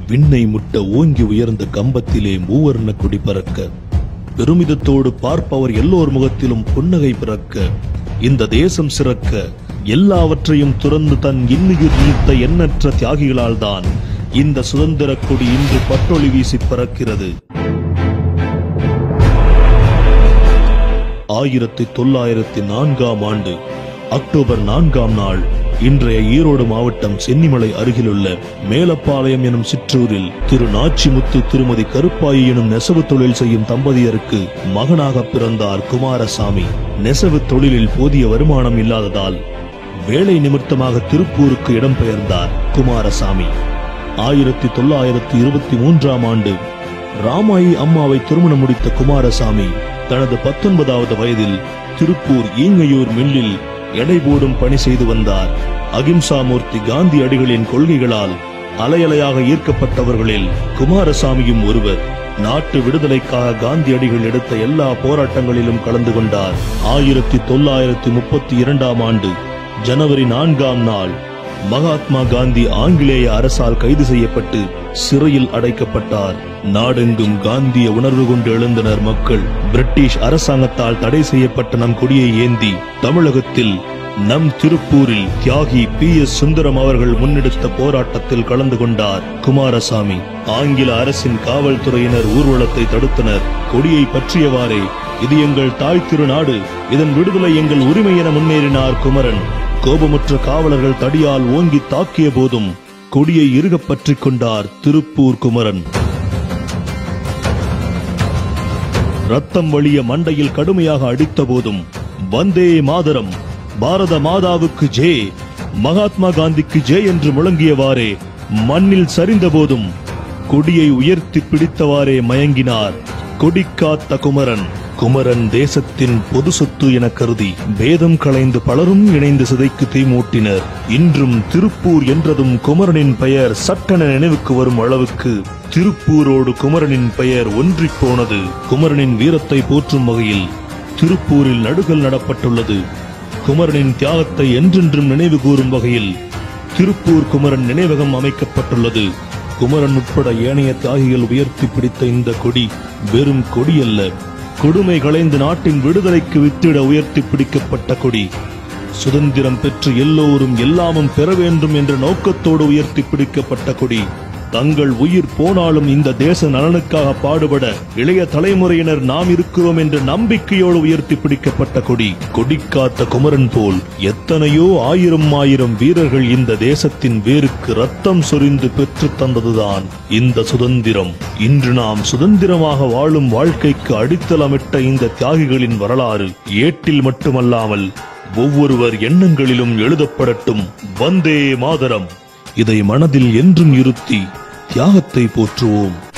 விண்ணை முட்ட ஓங்கி உயர்ந்த கம்பத்திலே மூவர்ண கொடி பறக்க பெருமிதத்தோடு பார்ப்பவர் எல்லோர் முகத்திலும் புன்னகை பிறக்க இந்த தேசம் சிறக்க எல்லாவற்றையும் துறந்து தன் இன்னுயிர் நீத்த எண்ணற்ற தியாகிகளால் தான் இந்த சுதந்திர கொடி இன்று பட்டொளி வீசி பறக்கிறது ஆயிரத்தி தொள்ளாயிரத்தி நான்காம் ஆண்டு அக்டோபர் நான்காம் நாள் இன்றைய ஈரோடு மாவட்டம் சென்னிமலை அருகிலுள்ள மேலப்பாளையம் எனும் சிற்றூரில் திரு நாச்சிமுத்து திருமதி கருப்பாயி எனும் நெசவு தொழில் செய்யும் தம்பதியருக்கு மகனாக பிறந்தார் குமாரசாமி நெசவு தொழிலில் போதிய வருமானம் இல்லாததால் வேலை நிமித்தமாக திருப்பூருக்கு இடம்பெயர்ந்தார் குமாரசாமி ஆயிரத்தி தொள்ளாயிரத்தி இருபத்தி மூன்றாம் ஆண்டு ராமாயி அம்மாவை திருமணம் முடித்த குமாரசாமி தனது பத்தொன்பதாவது வயதில் திருப்பூர் ஈங்கையூர் மில்லில் எடை போடும் பணி செய்து வந்தார் அகிம்சாமூர்த்தி காந்தி அடிகளின் கொள்கைகளால் அலையலையாக ஈர்க்கப்பட்டவர்களில் குமாரசாமியும் ஒருவர் நாட்டு விடுதலைக்காக காந்தியடிகள் எடுத்த எல்லா போராட்டங்களிலும் கலந்து கொண்டார் ஆயிரத்தி தொள்ளாயிரத்தி முப்பத்தி இரண்டாம் ஆண்டு ஜனவரி நான்காம் நாள் மகாத்மா காந்தி ஆங்கிலேய அரசால் கைது செய்யப்பட்டு சிறையில் அடைக்கப்பட்டார் நாடெங்கும் காந்திய உணர்வு கொண்டு எழுந்தனர் மக்கள் பிரிட்டிஷ் அரசாங்கத்தால் தடை செய்யப்பட்ட நம் கொடியை ஏந்தி தமிழகத்தில் நம் திருப்பூரில் தியாகி பி எஸ் சுந்தரம் அவர்கள் முன்னெடுத்த போராட்டத்தில் கலந்து கொண்டார் குமாரசாமி ஆங்கில அரசின் காவல்துறையினர் ஊர்வலத்தை தடுத்தனர் கொடியை பற்றியவாறே இது எங்கள் தாய் திருநாடு இதன் விடுதலை எங்கள் உரிமை என முன்னேறினார் குமரன் கோபமுற்ற காவலர்கள் தடியால் ஓங்கி தாக்கிய போதும் கொடியை இறுகப் பற்றிக் கொண்டார் திருப்பூர் குமரன் ரத்தம் வழிய மண்டையில் கடுமையாக அடித்த போதும் வந்தே மாதரம் பாரத மாதாவுக்கு ஜே மகாத்மா காந்திக்கு ஜே என்று முழங்கியவாறே மண்ணில் சரிந்த போதும் கொடியை உயர்த்தி பிடித்தவாறே மயங்கினார் கொடி காத்த குமரன் குமரன் தேசத்தின் பொது சொத்து என கருதி பேதம் களைந்து பலரும் இணைந்து சிதைக்கு தீமூட்டினர் இன்றும் திருப்பூர் என்றதும் குமரனின் பெயர் சட்டென நினைவுக்கு வரும் அளவுக்கு திருப்பூரோடு குமரனின் பெயர் ஒன்றிப் போனது குமரனின் வீரத்தை போற்றும் வகையில் திருப்பூரில் நடுகள் நடப்பட்டுள்ளது குமரனின் தியாகத்தை என்றென்றும் நினைவு கூறும் வகையில் திருப்பூர் குமரன் நினைவகம் அமைக்கப்பட்டுள்ளது குமரன் உட்பட ஏனைய தியாகிகள் உயர்த்தி பிடித்த இந்த கொடி வெறும் கொடி அல்ல கொடுமை களைந்து நாட்டின் விடுதலைக்கு வித்திட உயர்த்தி பிடிக்கப்பட்ட கொடி சுதந்திரம் பெற்று எல்லோரும் எல்லாமும் பெற வேண்டும் என்ற நோக்கத்தோடு உயர்த்தி பிடிக்கப்பட்ட கொடி தங்கள் உயிர் போனாலும் இந்த தேச நலனுக்காக பாடுபட இளைய தலைமுறையினர் நாம் இருக்கிறோம் என்ற நம்பிக்கையோடு உயர்த்தி பிடிக்கப்பட்ட கொடி கொடி காத்த குமரன் போல் எத்தனையோ ஆயிரம் ஆயிரம் வீரர்கள் இந்த தேசத்தின் வேருக்கு ரத்தம் சொரிந்து பெற்று தந்ததுதான் இந்த சுதந்திரம் இன்று நாம் சுதந்திரமாக வாழும் வாழ்க்கைக்கு அடித்தளமிட்ட இந்த தியாகிகளின் வரலாறு ஏட்டில் மட்டுமல்லாமல் ஒவ்வொருவர் எண்ணங்களிலும் எழுதப்படட்டும் வந்தே மாதரம் இதை மனதில் என்றும் இருத்தி தியாகத்தை போற்றுவோம்